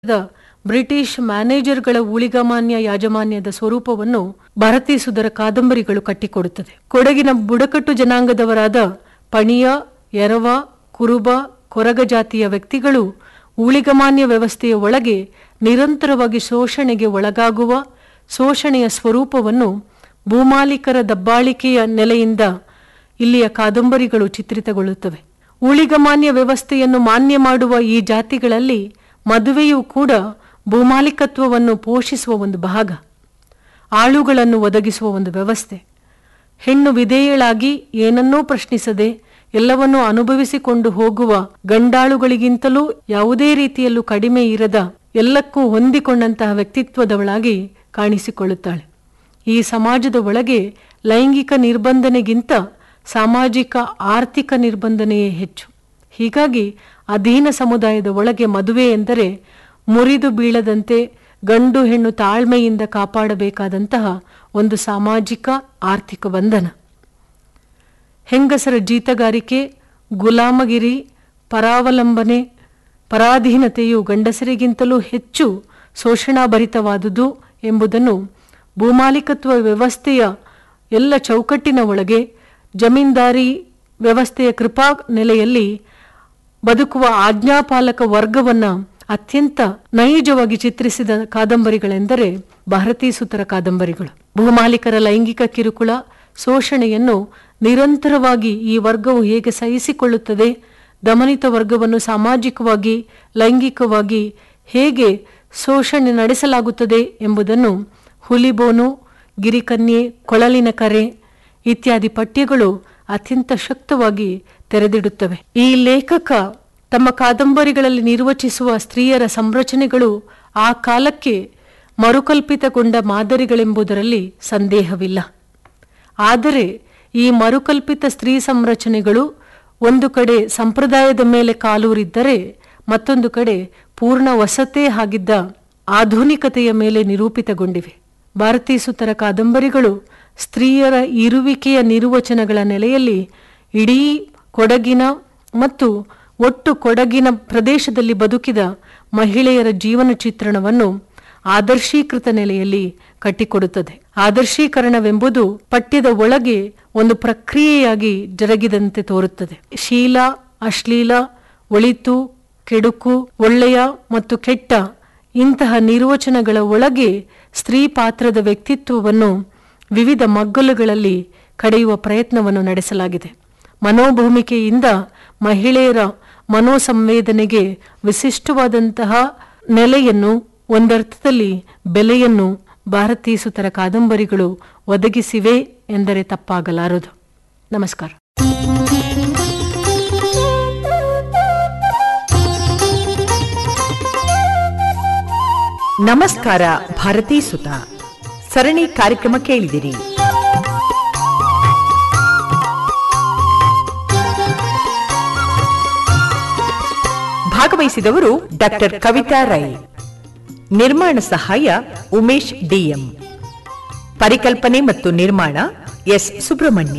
the British ಮ್ಯಾನೇಜರ್ಗಳ ಊಳಿಗಮಾನ್ಯ ಯಾಜಮಾನ್ಯದ ಸ್ವರೂಪವನ್ನು ಭಾರತೀ ಸುಧರ ಕಾದಂಬರಿಗಳು ಕಟ್ಟಿಕೊಡುತ್ತದೆ ಕೊಡಗಿನ ಬುಡಕಟ್ಟು ಜನಾಂಗದವರಾದ ಪಣಿಯ ಎರವ ಕುರುಬ ಕೊರಗ ಜಾತಿಯ ವ್ಯಕ್ತಿಗಳು ಊಳಿಗಮಾನ್ಯ ವ್ಯವಸ್ಥೆಯ ಒಳಗೆ ನಿರಂತರವಾಗಿ ಶೋಷಣೆಗೆ ಒಳಗಾಗುವ ಶೋಷಣೆಯ ಸ್ವರೂಪವನ್ನು ಭೂಮಾಲೀಕರ ದಬ್ಬಾಳಿಕೆಯ ನೆಲೆಯಿಂದ ಇಲ್ಲಿಯ ಕಾದಂಬರಿಗಳು ಚಿತ್ರಿತಗೊಳ್ಳುತ್ತವೆ ಊಳಿಗಮಾನ್ಯ ವ್ಯವಸ್ಥೆಯನ್ನು ಮಾನ್ಯ ಮಾಡುವ ಈ ಜಾತಿಗಳಲ್ಲಿ ಮದುವೆಯೂ ಕೂಡ ಭೂಮಾಲೀಕತ್ವವನ್ನು ಪೋಷಿಸುವ ಒಂದು ಭಾಗ ಆಳುಗಳನ್ನು ಒದಗಿಸುವ ಒಂದು ವ್ಯವಸ್ಥೆ ಹೆಣ್ಣು ವಿಧೇಯಳಾಗಿ ಏನನ್ನೂ ಪ್ರಶ್ನಿಸದೆ ಎಲ್ಲವನ್ನೂ ಅನುಭವಿಸಿಕೊಂಡು ಹೋಗುವ ಗಂಡಾಳುಗಳಿಗಿಂತಲೂ ಯಾವುದೇ ರೀತಿಯಲ್ಲೂ ಕಡಿಮೆ ಇರದ ಎಲ್ಲಕ್ಕೂ ಹೊಂದಿಕೊಂಡಂತಹ ವ್ಯಕ್ತಿತ್ವದವಳಾಗಿ ಕಾಣಿಸಿಕೊಳ್ಳುತ್ತಾಳೆ ಈ ಸಮಾಜದ ಒಳಗೆ ಲೈಂಗಿಕ ನಿರ್ಬಂಧನೆಗಿಂತ ಸಾಮಾಜಿಕ ಆರ್ಥಿಕ ನಿರ್ಬಂಧನೆಯೇ ಹೆಚ್ಚು ಹೀಗಾಗಿ ಅಧೀನ ಸಮುದಾಯದ ಒಳಗೆ ಮದುವೆ ಎಂದರೆ ಮುರಿದು ಬೀಳದಂತೆ ಗಂಡು ಹೆಣ್ಣು ತಾಳ್ಮೆಯಿಂದ ಕಾಪಾಡಬೇಕಾದಂತಹ ಒಂದು ಸಾಮಾಜಿಕ ಆರ್ಥಿಕ ಬಂಧನ ಹೆಂಗಸರ ಜೀತಗಾರಿಕೆ ಗುಲಾಮಗಿರಿ ಪರಾವಲಂಬನೆ ಪರಾಧೀನತೆಯು ಗಂಡಸರಿಗಿಂತಲೂ ಹೆಚ್ಚು ಶೋಷಣಾಭರಿತವಾದುದು ಎಂಬುದನ್ನು ಭೂಮಾಲೀಕತ್ವ ವ್ಯವಸ್ಥೆಯ ಎಲ್ಲ ಚೌಕಟ್ಟಿನ ಒಳಗೆ ಜಮೀನ್ದಾರಿ ವ್ಯವಸ್ಥೆಯ ಕೃಪಾ ನೆಲೆಯಲ್ಲಿ ಬದುಕುವ ಆಜ್ಞಾಪಾಲಕ ವರ್ಗವನ್ನ ಅತ್ಯಂತ ನೈಜವಾಗಿ ಚಿತ್ರಿಸಿದ ಕಾದಂಬರಿಗಳೆಂದರೆ ಭಾರತೀ ಸುತರ ಕಾದಂಬರಿಗಳು ಭೂಮಾಲೀಕರ ಲೈಂಗಿಕ ಕಿರುಕುಳ ಶೋಷಣೆಯನ್ನು ನಿರಂತರವಾಗಿ ಈ ವರ್ಗವು ಹೇಗೆ ಸಹಿಸಿಕೊಳ್ಳುತ್ತದೆ ದಮನಿತ ವರ್ಗವನ್ನು ಸಾಮಾಜಿಕವಾಗಿ ಲೈಂಗಿಕವಾಗಿ ಹೇಗೆ ಶೋಷಣೆ ನಡೆಸಲಾಗುತ್ತದೆ ಎಂಬುದನ್ನು ಹುಲಿಬೋನು ಗಿರಿಕನ್ಯೆ ಕೊಳಲಿನ ಕರೆ ಇತ್ಯಾದಿ ಪಠ್ಯಗಳು ಅತ್ಯಂತ ಶಕ್ತವಾಗಿ ತೆರೆದಿಡುತ್ತವೆ ಈ ಲೇಖಕ ತಮ್ಮ ಕಾದಂಬರಿಗಳಲ್ಲಿ ನಿರ್ವಚಿಸುವ ಸ್ತ್ರೀಯರ ಸಂರಚನೆಗಳು ಆ ಕಾಲಕ್ಕೆ ಮರುಕಲ್ಪಿತಗೊಂಡ ಮಾದರಿಗಳೆಂಬುದರಲ್ಲಿ ಸಂದೇಹವಿಲ್ಲ ಆದರೆ ಈ ಮರುಕಲ್ಪಿತ ಸ್ತ್ರೀ ಸಂರಚನೆಗಳು ಒಂದು ಕಡೆ ಸಂಪ್ರದಾಯದ ಮೇಲೆ ಕಾಲೂರಿದ್ದರೆ ಮತ್ತೊಂದು ಕಡೆ ಪೂರ್ಣ ವಸತೆ ಆಗಿದ್ದ ಆಧುನಿಕತೆಯ ಮೇಲೆ ನಿರೂಪಿತಗೊಂಡಿವೆ ಭಾರತೀ ಸುತರ ಕಾದಂಬರಿಗಳು ಸ್ತ್ರೀಯರ ಇರುವಿಕೆಯ ನಿರ್ವಚನಗಳ ನೆಲೆಯಲ್ಲಿ ಇಡೀ ಕೊಡಗಿನ ಮತ್ತು ಒಟ್ಟು ಕೊಡಗಿನ ಪ್ರದೇಶದಲ್ಲಿ ಬದುಕಿದ ಮಹಿಳೆಯರ ಜೀವನ ಚಿತ್ರಣವನ್ನು ಆದರ್ಶೀಕೃತ ನೆಲೆಯಲ್ಲಿ ಕಟ್ಟಿಕೊಡುತ್ತದೆ ಆದರ್ಶೀಕರಣವೆಂಬುದು ಪಠ್ಯದ ಒಳಗೆ ಒಂದು ಪ್ರಕ್ರಿಯೆಯಾಗಿ ಜರುಗಿದಂತೆ ತೋರುತ್ತದೆ ಶೀಲ ಅಶ್ಲೀಲ ಒಳಿತು ಕೆಡುಕು ಒಳ್ಳೆಯ ಮತ್ತು ಕೆಟ್ಟ ಇಂತಹ ನಿರ್ವಚನಗಳ ಒಳಗೆ ಸ್ತ್ರೀ ಪಾತ್ರದ ವ್ಯಕ್ತಿತ್ವವನ್ನು ವಿವಿಧ ಮಗ್ಗಲುಗಳಲ್ಲಿ ಕಡೆಯುವ ಪ್ರಯತ್ನವನ್ನು ನಡೆಸಲಾಗಿದೆ ಮನೋಭೂಮಿಕೆಯಿಂದ ಮಹಿಳೆಯರ ಮನೋಸಂವೇದನೆಗೆ ವಿಶಿಷ್ಟವಾದಂತಹ ನೆಲೆಯನ್ನು ಒಂದರ್ಥದಲ್ಲಿ ಬೆಲೆಯನ್ನು ಭಾರತೀ ಸುತರ ಕಾದಂಬರಿಗಳು ಒದಗಿಸಿವೆ ಎಂದರೆ ತಪ್ಪಾಗಲಾರದು ನಮಸ್ಕಾರ ನಮಸ್ಕಾರ ಭಾರತೀ ಸುತ ಸರಣಿ ಕಾರ್ಯಕ್ರಮ ಕೇಳಿದಿರಿ ಭಾಗವಹಿಸಿದವರು ಡಾಕ್ಟರ್ ಕವಿತಾ ರೈ ನಿರ್ಮಾಣ ಸಹಾಯ ಉಮೇಶ್ ಡಿಎಂ ಪರಿಕಲ್ಪನೆ ಮತ್ತು ನಿರ್ಮಾಣ ಎಸ್ ಸುಬ್ರಹ್ಮಣ್ಯ